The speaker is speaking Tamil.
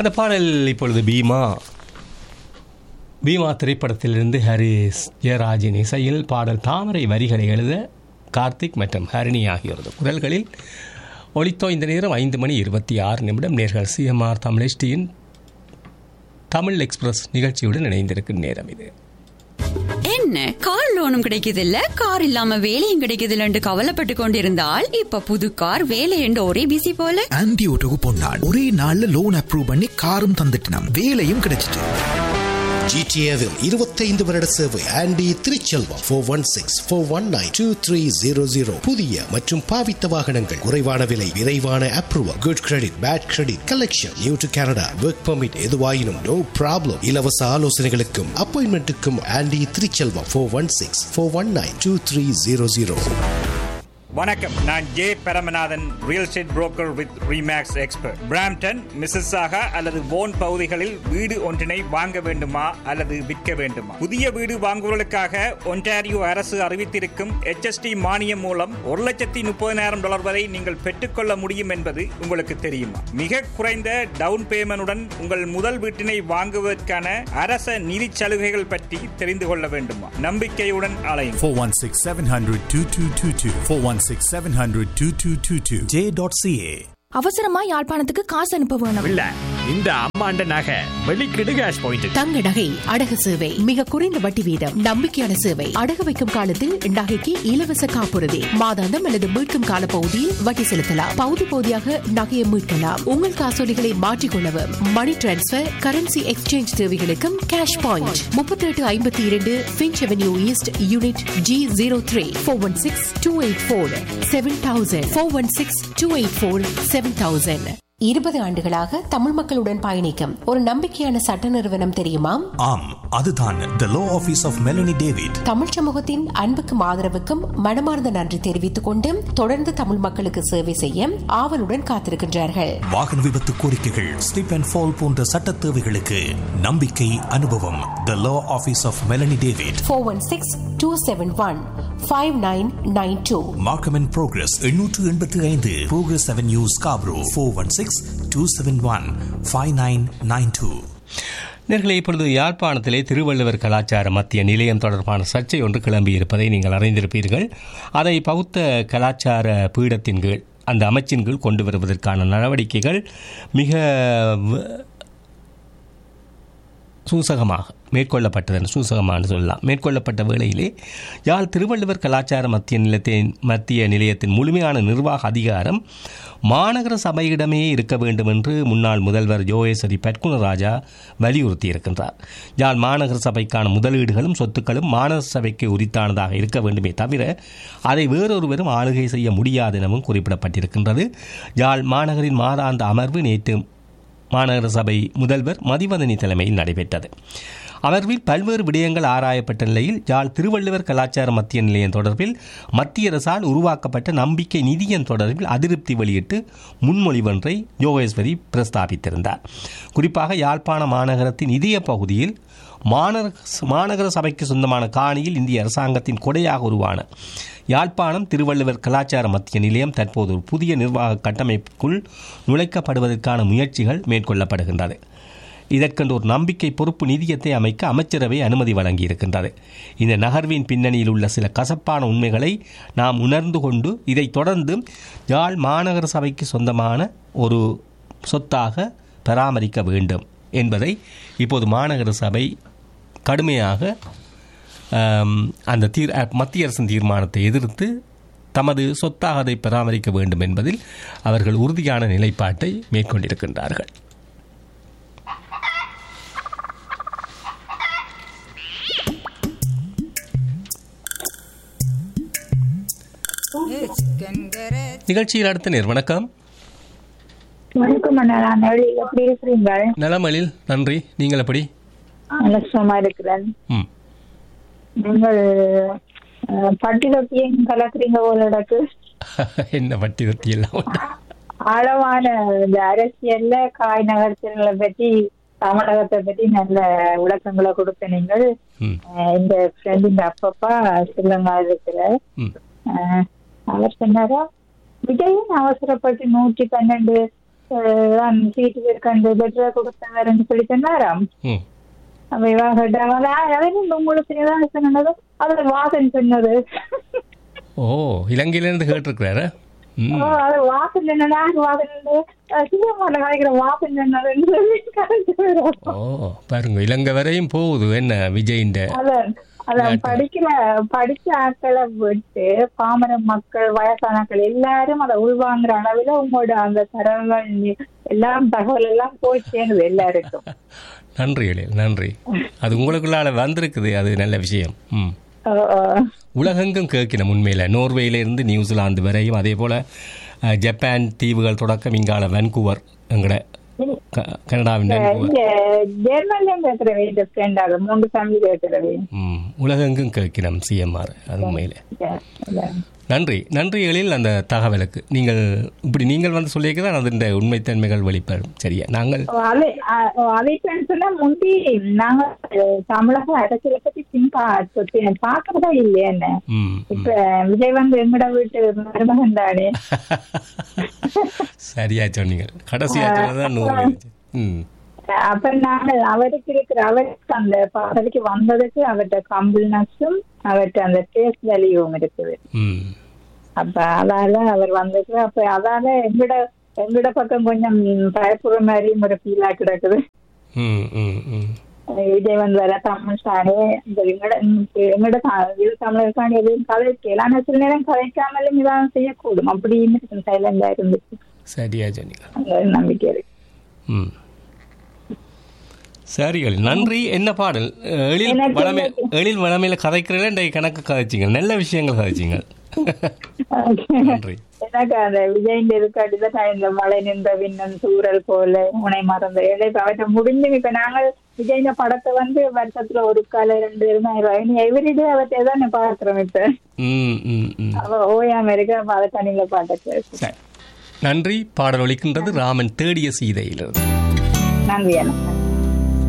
அந்த பாடல் இப்பொழுது பீமா பீமா திரைப்படத்திலிருந்து ஹரிஸ் ஜெயராஜின் இசையில் பாடல் தாமரை வரிகளை எழுத கார்த்திக் மற்றும் ஹரிணி ஆகியோரது குரல்களில் ஒலித்தோ இந்த நேரம் ஐந்து மணி இருபத்தி ஆறு நிமிடம் நேர்கள் சிஎம்ஆர் தமிழ் எஸ்டியின் தமிழ் எக்ஸ்பிரஸ் நிகழ்ச்சியுடன் இணைந்திருக்கும் நேரம் இது என்ன கார் லோனும் கிடைக்குது இல்ல கார் இல்லாம வேலையும் கிடைக்குது இல்லன்னு கவலைப்பட்டு கொண்டிருந்தால் இப்ப புது கார் வேலை என்று ஒரே பிசி போல ஆன்டி ஓட்டோக்கு பொன்னாள் ஒரே நாள்ல லோன் அப்ரூவ் பண்ணி காரும் தந்துட்டினாம் வேலையும் கிடைச்சிட்டு ஜிடிஏவில் இருபத்தைந்து வருட சேவை Andy Thiruchelvam four one six four one nine two three zero zero புதிய மற்றும் பாவித்த வாகனங்கள் குறைவான விலை விரைவான approval good credit bad credit collection new to Canada work permit எதுவாயினும் நோ ப்ராப்ளம் இலவச ஆலோசனைகளுக்கும் அப்பாயின்மெண்ட்டுக்கும் Andy Thiruchelvam four one six four one nine two three zero zero வணக்கம் நான் J Paramanathan real estate broker with Remax expert Brampton Mississauga அல்லது போன் பகுதிகளில் வீடு ஒன்றினை வாங்க வேண்டுமா அல்லது விற்க வேண்டுமா புதிய வீடு வாங்குவதற்காக ஒன்டாரியோ அரசு அறிவித்திருக்கும் HST மானியம் மூலம் ஒரு லட்சத்தி முப்பதினாயிரம் டாலர் வரை நீங்கள் பெற்றுக்கொள்ள முடியும் என்பது உங்களுக்கு தெரியுமா மிக குறைந்த டவுன் பேமெண்டுடன் உங்கள் முதல் வீட்டினை வாங்குவதற்கான அரச நிதி சலுகைகள் பற்றி தெரிந்து கொள்ள வேண்டுமா நம்பிக்கையுடன் அலையும் 416 700 2222. 416 700 2222. J.ca. அவசரமா யாழ்ப்பாணத்துக்கு காசு அனுப்ப வேணும் இல்ல இந்த அம்மாண்ட நகை வெளிக்கிடு கேஷ் பாயிண்ட் தங்க நகை அடகு சேவை மிக குறைந்த வட்டி வீதம் நம்பிக்கையான சேவை அடகு வைக்கும் காலத்தில் நகைக்கு இலவச காப்புறுதி மாதாந்தம் அல்லது மீட்கும் கால பகுதியில் வட்டி செலுத்தலாம் பகுதி பகுதியாக நகையை மீட்கலாம் உங்கள் காசோலிகளை மாற்றிக்கொள்ளவும் மணி டிரான்ஸ்பர் கரன்சி எக்ஸ்சேஞ்ச் தேவைகளுக்கும் கேஷ் பாயிண்ட் முப்பத்தி எட்டு ஐம்பத்தி இரண்டு Finch avenue east unit G zero three four one six two eight four seven thousand four one six two eight four seven thousand இருபது ஆண்டுகளாக தமிழ் மக்களுடன் பயணிக்கும் ஒரு நம்பிக்கையான சட்ட நிறுவனம் தெரியுமா ஆம் அதுதான் the law office of Melanie David Tamil சமூகத்தின் அன்புக்கும் ஆதரவுக்கும் மனமார்ந்த நன்றி தெரிவித்துக் கொண்டு தொடர்ந்து தமிழ் மக்களுக்கு சேவை செய்ய ஆவலுடன் காத்திருக்கின்றார்கள் வாகன விபத்து கோரிக்கைகள் ஸ்லிப் அண்ட் ஃபால் போன்ற சட்ட தேவைகளுக்கு நம்பிக்கை அனுபவம் the law office of Melanie David four one six two seven one five nine nine two Markham and Progress எண்ணூற்று எண்பத்தி ஐந்து Progress avenue Scarborough four one six two seven one five nine nine two நேர்களை இப்பொழுது யாழ்ப்பாணத்திலே திருவள்ளுவர் கலாச்சார மத்திய நிலையம் தொடர்பான சர்ச்சை ஒன்று கிளம்பியிருப்பதை நீங்கள் அறிந்திருப்பீர்கள் அதை பௌத்த கலாச்சார பீடத்தின் கீழ் அந்த அமைச்சின் கீழ் கொண்டு வருவதற்கான நடவடிக்கைகள் மிக வ- சூசகமாக மேற்கொள்ளப்பட்டதென்று சூசகமாக சொல்லலாம் மேற்கொள்ளப்பட்ட வேளையிலே யாழ் திருவள்ளுவர் கலாச்சார மத்திய நிலையத்தின் மத்திய நிலையத்தின் முழுமையான நிர்வாக அதிகாரம் மாநகர சபையிடமே இருக்க வேண்டும் என்று முன்னாள் முதல்வர் ஜோகேஸ்வரி பட்குணராஜா வலியுறுத்தியிருக்கின்றார் யாழ் மாநகர சபைக்கான முதலீடுகளும் சொத்துக்களும் மாநகர சபைக்கு உரித்தானதாக இருக்க வேண்டுமே தவிர அதை வேறொருவரும் ஆளுகை செய்ய முடியாது எனவும் குறிப்பிடப்பட்டிருக்கின்றது யாழ் மாநகரின் மாதாந்த அமர்வு நேற்று மாநகர சபை முதல்வர் மதிவதனி தலைமையில் நடைபெற்றது அமர்வில் பல்வேறு விடயங்கள் ஆராயப்பட்ட நிலையில் யாழ் திருவள்ளுவர் கலாச்சார மத்திய நிலையம் தொடர்பில் மத்திய அரசால் உருவாக்கப்பட்ட நம்பிக்கை நிதியம் தொடர்பில் அதிருப்தி வெளியிட்டு முன்மொழிவொன்றை யோகேஸ்வரி பிரஸ்தாபித்திருந்தார் குறிப்பாக யாழ்ப்பாண மாநகரத்தின் இதய பகுதியில் மாநகர மாநகர சபைக்கு சொந்தமான காணியில் இந்திய அரசாங்கத்தின் கொடையாக உருவான யாழ்ப்பாணம் திருவள்ளுவர் கலாச்சார மத்திய நிலையம் தற்போது ஒரு புதிய நிர்வாக கட்டமைப்புக்குள் நுழைக்கப்படுவதற்கான முயற்சிகள் மேற்கொள்ளப்படுகின்றது இதற்கென்று ஒரு நம்பிக்கை பொறுப்பு நிதியத்தை அமைக்க அமைச்சரவை அனுமதி வழங்கியிருக்கின்றது இந்த நகர்வின் பின்னணியில் உள்ள சில கசப்பான உண்மைகளை நாம் உணர்ந்து கொண்டு இதைத் தொடர்ந்து யாழ் மாநகர சபைக்கு சொந்தமான ஒரு சொத்தாக பராமரிக்க வேண்டும் என்பதை இப்போது மாநகர சபை கடுமையாக ஆம், அந்த தீர் அ, மத்திய அரசின் தீர்மானத்தை எதிர்த்து தமது சொத்தாக அதை பராமரிக்க வேண்டும் என்பதில் அவர்கள் உறுதியான நிலைப்பாட்டை மேற்கொண்டிருக்கின்றார்கள் நிகழ்ச்சியில் அடுத்த நேர் வணக்கம் வணக்கம் அண்ணா நான் எப்படி எப்படி இருக்கிறீங்க நலமலில் நன்றி நீங்கள் எப்படி நல்ல சுகமா இருக்கிறேன் ம் நீங்கள் அஹ், பட்டி தொட்டியும் கலக்குறீங்க போல எனக்கு என்ன வட்டி தொட்டி எல்லாம் உண்டு. ஆழமான இந்த அரசியல்ல காய் நகர்த்தல்களை பற்றி தமிழகத்தை பற்றி நல்ல விளக்கங்களை கொடுத்த நீங்கள் ம் அஹ், இந்த ஃப்ரெண்டின் அப்பப்பா ஸ்ரீலங்கா இருக்கிற ம் அஹ், அவர் சொன்னாரா விஜயும் அவசரப்பட்டு நூற்றி பன்னெண்டு தான் சீட்டு கண்டு பெட்டர் கொடுத்தவர்னு சொல்லி சொன்னாராம் ம் அப்ப இவா கேட்டாங்க அவன் உங்களுக்கு ஏதாவது சொன்னது அது வாசன் சொன்னது ஓ இலங்கையிலேருந்து கேட்டிருக்கிறாரு ம் ஓ, அது வாசன் சொன்னதா வாசன் சிவமான காய்க்கிற வாசன் சொன்னதுன்னு சொல்லி கரைச்சு வரும். ஓ பாருங்க இலங்கை வரையும் போகுது என்ன விஜயின் அதான் அதான் படிக்கிற படிச்ச ஆட்களை விட்டு பாமர மக்கள் வயசானாக்கள் எல்லாரும் அதை உள்வாங்குற அளவுல உங்களோட அந்த தரங்கள் எல்லாம் தகவல் எல்லாம் போய் சேருது எல்லாருக்கும் நன்றி எழில் நன்றி அது உங்களுக்குள்ளால வந்திருக்குது அது நல்ல விஷயம் ம் ஓ, ஓ. உலகெங்கும் கேட்கணும் உண்மையில் நோர்வேயிலிருந்து நியூசிலாந்து வரையும் அதே போல் அஹ், ஜப்பான் தீவுகள் தொடக்கம் இங்கால வென்கூவர் எங்கட க- கனடாவின் வென்கூவர் இங்க ஜெர்மன்ல இருக்கிற வீட்டு ஃப்ரெண்ட் அது மூன்று ஃபேமிலி இருக்கிறது ம் உலகெங்கும் கேட்கணும் சிஎம்ஆர் அது உண்மையில் நன்றி நன்றி எழில் அந்த தகவலுக்கு நீங்கள் இப்படி நீங்கள் வந்து சொல்லியிருக்க தான் அது இந்த உண்மைத்தன்மைகள் வெளிப்படும் சரியா நாங்கள் அதை அதை சொன்னா முந்தி நாங்க அஹ், தமிழக அரசியலை பத்தி சிம்பா பாக்குறதா இல்லையா என்ன ம் இப்ப விஜய் வந்து எங்கட வீட்டு மருமகன் தானே சரியா சொன்னீங்க கடைசியா சொன்னதான் நூறு இருந்துச்சு. ம் அப்ப நாங்கள் அவருக்கு இருக்கிற அவருக்கு அந்த பதவிக்கு வந்ததுக்கு அவர்கிட்ட கம்பிள்னஸும் அவர்கிட்ட அந்த டேஸ்ட் வேல்யூவும் இருக்குது ம் அப்ப அதால அவர் வந்தது அப்ப அதால எங்கட எங்கட பக்கம் கொஞ்சம் பயப்படுற மாதிரியும் ஒரு ஃபீலா கிடக்குது ம் ம் ம் விஜய் வந்து வர தமிழ் சாணி இந்த எங்கட எங்கட த- இது தமிழருக்கான எதுவும் கதைக்கலாம் ஆனா சில நேரம் கதைக்காமலும் இதான் செய்யக்கூடும் அப்படின்னு சைலண்டா இருந்துச்சு சரியா சொன்னீங்க அந்த ஒரு நம்பிக்கை இருக்கு ம் சரி எழில் நன்றி என்ன பாடல் எழில் எனக்கு வளமே எழில் வளமையில கதைக்கிறீங்களா இன்றைய கணக்கு கதைச்சிங்க நல்ல விஷயங்கள் கதைச்சிங்க நன்றி எனக்கு அந்த விஜயின் இருக்காட்டிதான் இந்த மழை நின்ற விண்ணன் சூழல் போல உனை மறந்த ஏழை அவற்றை முடிஞ்சு இப்ப நாங்கள் விஜயின் படத்தை வந்து வருஷத்துல ஒரு கால ரெண்டு இருந்தாயிரம் எவ்ரிடே அவற்றை தான் பாக்குறோம் இப்ப ம் ம் ம் அவ ஓயாம இருக்க அப்ப அதை தனியில பாட்டு சரி நன்றி பாடல் ஒலிக்கின்றது ராமன் தேடிய சீதையிலிருந்து நன்றி அண்ணா